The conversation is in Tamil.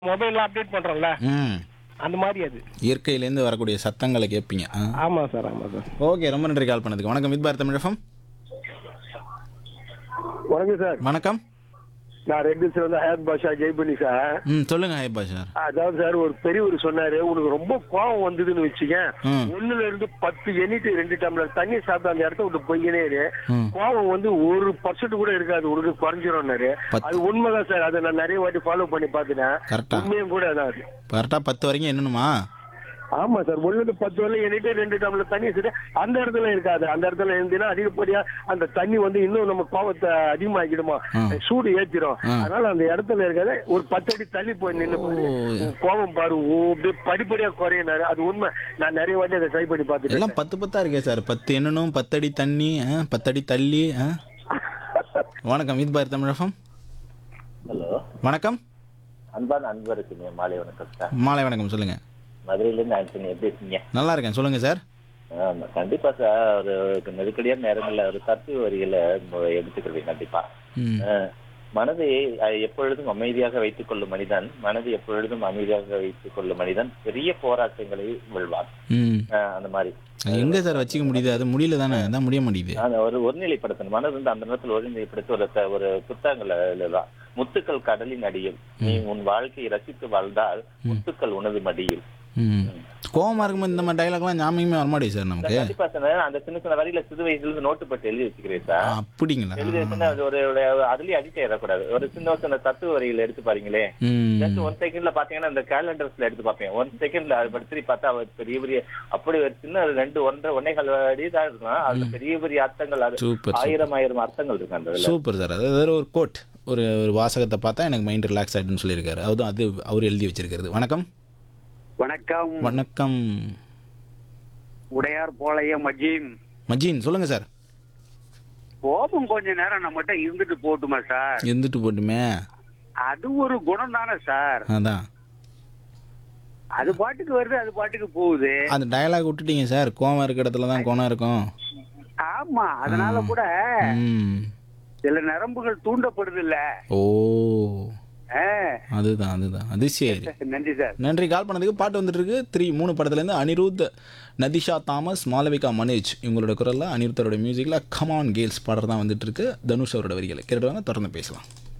மொபைல்லாம் அப்டேட் பண்றோம்ல ம் அந்த மாதிரி அது இயற்கையிலேருந்து வரக்கூடிய சத்தங்களை கேட்பீங்க ஆ ஆமா சார் ஆமா சார் ஓகே ரொம்ப நன்றி கால் பண்ணதுக்கு வணக்கம் வித் பாரத் தமிழகம் வணக்கம் சார் வணக்கம் நான் ரெண்டு சார் வந்து ஹயத் பாஷா ஜெய்பனி சார் ம் சொல்லுங்க ஹைபா சார் அதாவது சார் ஒரு பெரியவர் சொன்னாரு உனக்கு ரொம்ப கோவம் வந்ததுன்னு வச்சுக்க ம். ஒண்ணுல இருந்து பத்து எண்ணிட்டு ரெண்டு டம்ளர் தண்ணி சாப்பிட்டு அந்த இடத்த விட்டு போய்கினே இரு ம். கோவம் வந்து ஒரு பர்சன்ட் கூட இருக்காது உனக்கு குறைஞ்சிரும்னாரு பத்து. அது உண்மைதான் சார் அதை நான் நிறைய வாட்டி ஃபாலோ பண்ணி பார்த்துட்டேன் கரெக்டா உண்மையும் கூட அதான் அது கரெக்டாக பத்து வரைக்கும் என்னணுமா ஆமா சார் ஒண்ணு இருந்து பத்து வரல எண்ணிட்டு ரெண்டு டம்ளர் தண்ணி வச்சுட்டு அந்த இடத்துல இருக்காது அந்த இடத்துல இருந்தீங்கன்னா அதிகப்படியா அந்த தண்ணி வந்து இன்னும் நம்ம கோவத்தை அதிகமாக்கிடுமா ஆ. சூடு ஏற்றிடும் ஆ. அதனால அந்த இடத்துல இருக்காது ஒரு பத்து அடி தள்ளி போய் நின்று பாரு ஓ. உன் கோவம் பாரு ஓ, அப்படியே படிப்படியா குறையினாரு அது உண்மை நான் நிறைய வாட்டி அதை ட்ரை பண்ணி பார்த்துட்டேன் எல்லாம் பத்து பத்தா இருக்கே சார் பத்து எண்ணணும் பத்தடி தண்ணி ஆ, பத்தடி தள்ளி ஆ. வணக்கம் வித் பாரத் தமிழகம் ஹலோ வணக்கம் அன்பான அன்பருக்கு மாலை வணக்கம் சார் மாலை வணக்கம் சொல்லுங்க மதுரையிலேருந்து ஆண்டனி எப்படி இருக்கீங்க நல்லா இருக்கேன் சொல்லுங்க சார் ஆமா, கண்டிப்பா சார் ஒரு நெருக்கடியான நேரங்கள்ல ஒரு தத்துவ வரிகளை எடுத்துக்கிறது கண்டிப்பா ம் அஹ், மனதை அஹ், எப்பொழுதும் அமைதியாக வைத்துக் கொள்ளும் மனிதன் மனதை எப்பொழுதும் அமைதியாக வைத்துக் கொள்ளும் மனிதன் பெரிய போராட்டங்களை வெல்வான் ம் அஹ், அந்த மாதிரி அது எங்க சார் வச்சுக்க முடியுது அது முடியல தானே அதான் முடிய மாட்டேங்குது அந்த ஒரு ஒருநிலைப்படுத்தணும் மனது வந்து அந்த நேரத்தில் ஒருநிலைப்படுத்தி ஒரு த- ஒரு புத்தகங்கள் தான் முத்துக்கள் கடலின் அடியில் நீ உன் வாழ்க்கையை ரசித்து வாழ்ந்தால் முத்துக்கள் உனது மடியில் ம் கோவமா இருக்கும்போது இந்த மாதிரி டைலாக்லாம் ஞாபகமே வரமாட்டேங்குது சார் நமக்கு கண்டிப்பா சார் அந்த சின்ன சின்ன வரியில சிறு வயசுல இருந்து நோட்டு பட்டு எழுதி வச்சுக்கிறேன் சார் அப்படிங்களா எழுதி வச்சுன்னா அது ஒரு ஒரு- அதுலயே அடிக்ட் ஆயிடக்கூடாது ஒரு சின்ன சின்ன தத்துவ வரிகள் எடுத்து பாருங்களே ம் ஜஸ்ட் ஒன் செகண்ட்ல பாத்தீங்கன்னா இந்த கேலண்டர்ஸ்ல எடுத்து பார்ப்பேன் ஒன் செகண்ட்ல அது படி திருப்பி பார்த்தா அது பெரிய பெரிய அப்படி ஒரு சின்ன ஒரு ரெண்டு ஒன்றரை ஒன்னே கால் அடி தான் இருக்கும் அதுல பெரிய பெரிய அர்த்தங்கள் அது சூப்பர் ஆயிரம் ஆயிரம் அர்த்தங்கள் இருக்கு அந்த இதுல சூப்பர் சார் அதாவது ஒரு கோட் ஒரு ஒரு வாசகத்தை பார்த்தா எனக்கு மைண்ட் ரிலாக்ஸ் ஆகிடுன்னு சொல்லியிருக்காரு அதுவும் அது அவர் எழுதி வச்சிருக்கிறது வணக்கம் வணக்கம் வணக்கம் உடையார் போலைய மஜீம் மஜீன் சொல்லுங்க சார் கோபம் கொஞ்ச நேரம் நம்மகிட்ட இருந்துட்டு போட்டுமா சார் இருந்துட்டு போட்டுமே அது ஒரு குணம் தானே சார் அதான் அது பாட்டுக்கு வருது அது பாட்டுக்கு போகுது அந்த டயலாக் விட்டுட்டீங்க சார் கோவம் இருக்க இடத்துல தான் குணம் இருக்கும் ஆமா அதனால கூட ம் சில நரம்புகள் தூண்டப்படுது இல்ல ஓ அதுதான் அதுதான் அது சரி நன்றி சார் நன்றி கால் பண்ணதுக்கு பாட்டு வந்துட்டு இருக்கு த்ரீ மூணு படத்துலேருந்து அனிருத் நதிஷா தாமஸ் மாலவிகா மனேஜ் இவங்களோட குரலில் அனிருத்தரோட மியூசிக்கில் கமான் கேல்ஸ் பாடல் தான் வந்துட்டு இருக்கு தனுஷ் அவரோட வரிகளை கேட்டுவாங்க தொடர்ந்து பேசலாம்